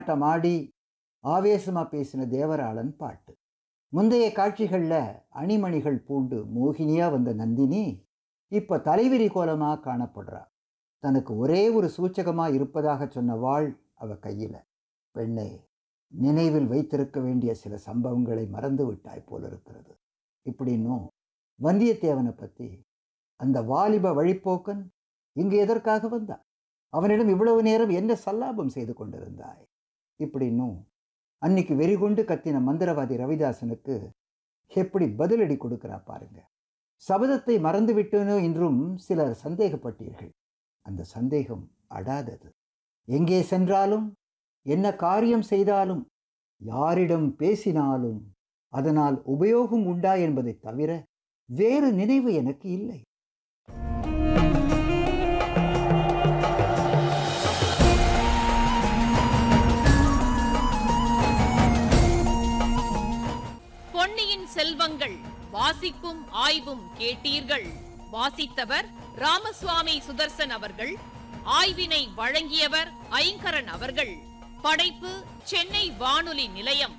ஆட்டமாடி ஆவேசமா பேசின தேவராளன் பாட்டு முந்தைய காட்சிகள்ல அணிமணிகள் பூண்டு மோகினியா வந்த நந்தினி இப்ப தலைவிரி கோலமா காணப்படுறா தனக்கு ஒரே ஒரு சூச்சகமா இருப்பதாக சொன்ன வாள் அவ கையில பெண்ணே நினைவில் வைத்திருக்க வேண்டிய சில சம்பவங்களை மறந்து விட்டாய் போல இருக்கிறது இப்படின்னும் வந்தியத்தேவனை பத்தி அந்த வாலிப வழிப்போக்கன் இங்கு எதற்காக வந்தான் அவனிடம் இவ்வளவு நேரம் என்ன சல்லாபம் செய்து கொண்டிருந்தாய் இப்படின்னும் அன்னைக்கு வெறிகொண்டு கத்தின மந்திரவாதி ரவிதாசனுக்கு எப்படி பதிலடி கொடுக்கிறா பாருங்க சபதத்தை மறந்துவிட்டேனோ என்றும் சிலர் சந்தேகப்பட்டீர்கள் அந்த சந்தேகம் அடாதது எங்கே சென்றாலும் என்ன காரியம் செய்தாலும் யாரிடம் பேசினாலும் அதனால் உபயோகம் உண்டா என்பதை தவிர வேறு நினைவு எனக்கு இல்லை பொன்னியின் செல்வங்கள் வாசிப்பும் ஆய்வும் கேட்டீர்கள் வாசித்தவர் ராமசுவாமி சுதர்சன் அவர்கள் ஆய்வினை வழங்கியவர் ஐங்கரன் அவர்கள் படைப்பு சென்னை வானொலி நிலையம்